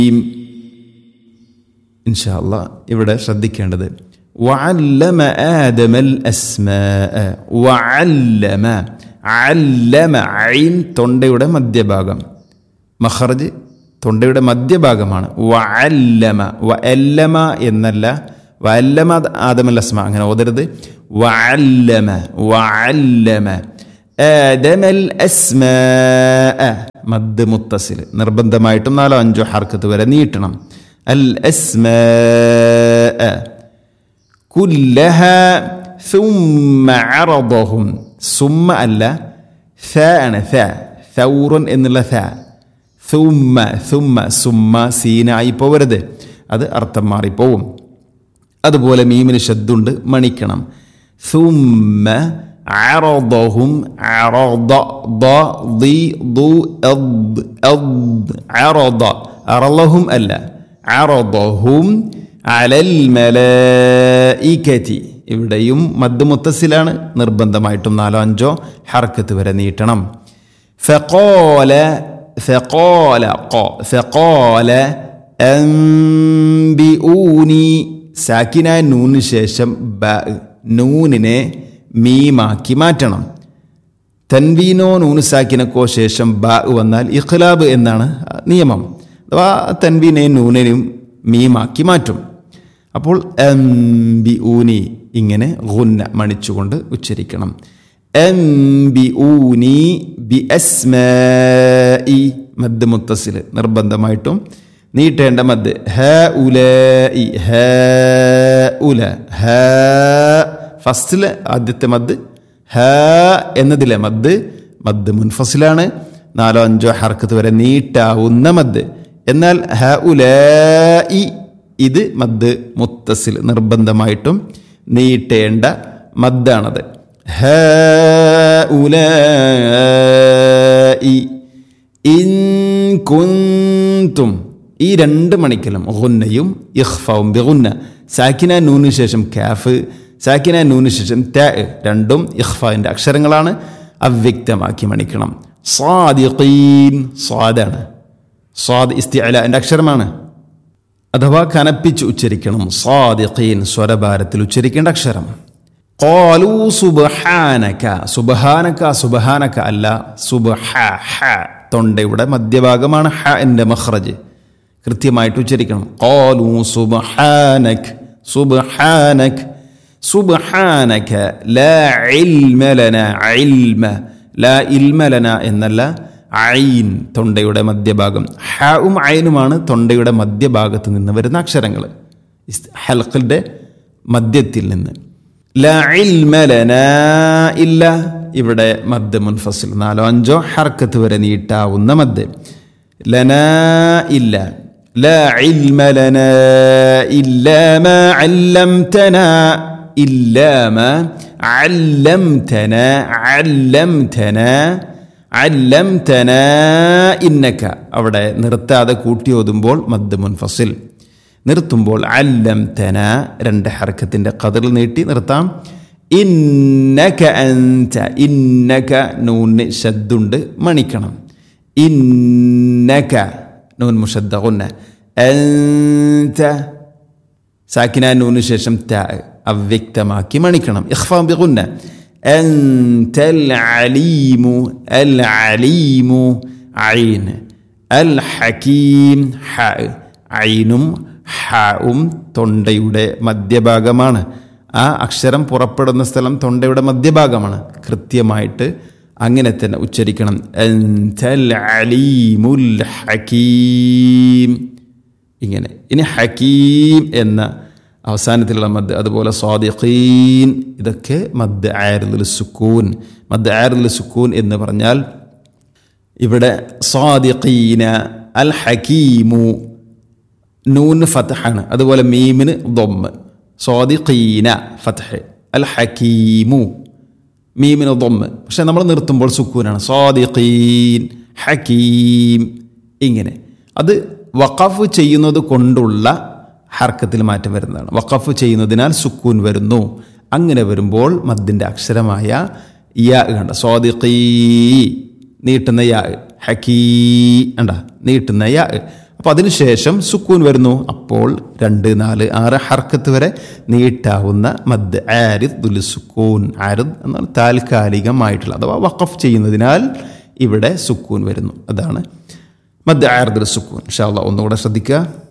ഇൻഷാ അല്ലാ ഇവിടെ ശ്രദ്ധിക്കേണ്ടത് വഅല്ലമ ആദമൽ അസ്മാഅ വഅല്ലമ അല്ലമ ഐൻ തൊണ്ടയുടെ മധ്യഭാഗം മഖറജ് തൊണ്ടയുടെ മധ്യഭാഗമാണ് വഅല്ലമ വഅല്ലമ എന്നല്ല വഅല്ലമ ആദമൽ അസ്മ അങ്ങനെ ഓതരുത് വഅല്ലമ വഅല്ലമ ആദമൽ അസ്മാഅ മദ് മുത്തസിൽ നിർബന്ധമായിട്ടും നാലോ അഞ്ചോ ഹർക്കത്ത് വരെ നീട്ടണം അൽ അസ്മാഅ كلها ثم عرضهم ثم അല്ല ث ആണ് ث ثور എന്നുള്ള ث ثم ثم ثم സീനായി പോവരുത് അത് അർത്ഥം മാറിപ്പോവും അതുപോലെ മീമിന് ശബ്ദുണ്ട് മണിക്കണം ثم عرضهم عرض ض ضي ضو أض أض عرض عرضهم ألا عرضهم അലൽ മലായിക്കറ്റി ഇവിടെയും മദ് മുത്തസിലാണ് നിർബന്ധമായിട്ടും നാലോ അഞ്ചോ ഹർക്കത്ത് വരെ നീട്ടണം ഫഖോല ഫഖോല ഖോ ഫഖോല അംബിഊനി സാക്കിന നൂന് ശേഷം ബ നൂനിനെ മീമാക്കി മാറ്റണം തൻവീനോ നൂന് സാക്കിനക്കോ ശേഷം ബ വന്നാൽ ഇഖ്ലാബ് എന്നാണ് നിയമം അഥവാ തൻവീനെയും നൂനിനെയും മീമാക്കി മാറ്റും അപ്പോൾ എംബി ഊനി ഇങ്ങനെ ഗുന്ന മണിച്ചുകൊണ്ട് ഉച്ചരിക്കണം എംബി ഊനി ബി അസ്മി മദ് മുത്തസിൽ നിർബന്ധമായിട്ടും നീട്ടേണ്ട മദ് ഹ ഉല ഹ ഉല ഹ ഫസ്റ്റിലെ ആദ്യത്തെ മദ് ഹ എന്നതിലെ മദ് മദ് മുൻഫസിലാണ് നാലോ അഞ്ചോ ഹർക്കത്ത് വരെ നീട്ടാവുന്ന മദ് എന്നാൽ ഹ ഉലി ഇത് മദ് മുത്തസിൽ നിർബന്ധമായിട്ടും നീട്ടേണ്ട മദ്ദാണത് ഹ ഉലി ഇൻ കുന്തും ഈ രണ്ട് മണിക്കലും ഗുന്നയും ഇഖ്ഫവും ബിഗുന്ന സാക്കിന നൂന് ശേഷം കാഫ് സാക്കിന നൂന് ശേഷം ത രണ്ടും ഇഖ്ഫാവിൻ്റെ അക്ഷരങ്ങളാണ് അവ്യക്തമാക്കി മണിക്കണം സ്വാദിഖീൻ സ്വാദാണ് സ്വാദ് ഇസ്തിഅലിൻ്റെ അക്ഷരമാണ് അഥവാ കനപ്പിച്ച് ഉച്ചരിക്കണം സ്വാദിഖീൻ സ്വരഭാരത്തിൽ ഉച്ചരിക്കേണ്ട അക്ഷരം ഖാലൂ സുബ്ഹാനക സുബ്ഹാനക സുബ്ഹാനക അല്ല സുബ്ഹ ഹ തൊണ്ടയുടെ മധ്യഭാഗമാണ് ഹ എൻ്റെ മഖ്റജ് കൃത്യമായിട്ട് ഉച്ചരിക്കണം ഖാലൂ സുബ്ഹാനക് സുബ്ഹാനക് സുബ്ഹാനക ലാ ഇൽമ ലനാ ഇൽമ ലാ ഇൽമ ലനാ എന്നല്ല ഐൻ തൊണ്ടയുടെ മധ്യഭാഗം ഹാവും ഐനുമാണ് തൊണ്ടയുടെ മധ്യഭാഗത്ത് നിന്ന് വരുന്ന അക്ഷരങ്ങൾ ഹൽക്കിൻ്റെ മധ്യത്തിൽ നിന്ന് ല ഇൽമ ലനാ ഇല്ല ഇവിടെ മദ് മുൻഫസിൽ നാലോ അഞ്ചോ ഹർക്കത്ത് വരെ നീട്ടാവുന്ന മദ് ലനാ ഇല്ല لا علم لنا إلا ما علمتنا إلا ما علمتنا علمتنا അല്ലംതന ഇന്നക്ക അവിടെ നിർത്താതെ കൂട്ടി ഓതുമ്പോൾ മദ് മുൻഫസിൽ നിർത്തുമ്പോൾ അല്ലംതന രണ്ട് ഹർക്കത്തിൻ്റെ കതിൽ നീട്ടി നിർത്താം ഇന്നക അൻത ഇന്നക നൂന് ശദ്ദുണ്ട് മണിക്കണം ഇന്നക നൂൻ മുഷദ്ദുന്ന അൻത സാക്കിന നൂന് ശേഷം ത അവ്യക്തമാക്കി മണിക്കണം ഇഖ്ഫാം ബിഗുന്ന أنت العليم العليم عين الحكيم حاء عيനും ഹാവും തൊണ്ടയുടെ മധ്യഭാഗമാണ് ആ അക്ഷരം പുറപ്പെടുന്ന സ്ഥലം തൊണ്ടയുടെ മധ്യഭാഗമാണ് കൃത്യമായിട്ട് അങ്ങനെ തന്നെ ഉച്ചരിക്കണം അൻതൽ അലീമുൽ ഹക്കീം ഇങ്ങനെ ഇനി ഹക്കീം എന്ന അവസാനത്തിലുള്ള മദ് അതുപോലെ സ്വാദിഖീൻ ഇതൊക്കെ മദ് ആരുൽ സുക്കൂൻ മദ് ആരുൽ സുക്കൂൻ എന്ന് പറഞ്ഞാൽ ഇവിടെ സ്വാദിഖീന അൽ ഹക്കീമു നൂൻ ഫതഹാണ് അതുപോലെ മീമിന് ദൊമ്മ് സ്വാദിഖീന ഫതഹ് അൽ ഹക്കീമു മീമിന് ദൊമ്മ് പക്ഷെ നമ്മൾ നിർത്തുമ്പോൾ സുക്കൂനാണ് സ്വാദിഖീൻ ഹക്കീം ഇങ്ങനെ അത് വഖഫ് ചെയ്യുന്നത് കൊണ്ടുള്ള ഹർക്കത്തിൽ മാറ്റം വരുന്നതാണ് വഖഫ് ചെയ്യുന്നതിനാൽ സുക്കൂൻ വരുന്നു അങ്ങനെ വരുമ്പോൾ മദ്ദിൻ്റെ അക്ഷരമായ യാ കണ്ട സ്വാദിഖീ നീട്ടുന്ന യാ ഹക്കീ കണ്ട നീട്ടുന്ന യാ അപ്പോൾ അതിനുശേഷം സുക്കൂൻ വരുന്നു അപ്പോൾ രണ്ട് നാല് ആറ് ഹർക്കത്ത് വരെ നീട്ടാവുന്ന മദ് ആരിദ് ദുൽ സുക്കൂൻ ആരിദ് എന്നാൽ താൽക്കാലികമായിട്ടുള്ള അഥവാ വഖഫ് ചെയ്യുന്നതിനാൽ ഇവിടെ സുക്കൂൻ വരുന്നു അതാണ് മദ് ആരിദ് സുക്കൂൻ ഇൻഷാ അള്ളാഹ് ഒന്നുകൂടെ ശ്രദ്ധിക്കുക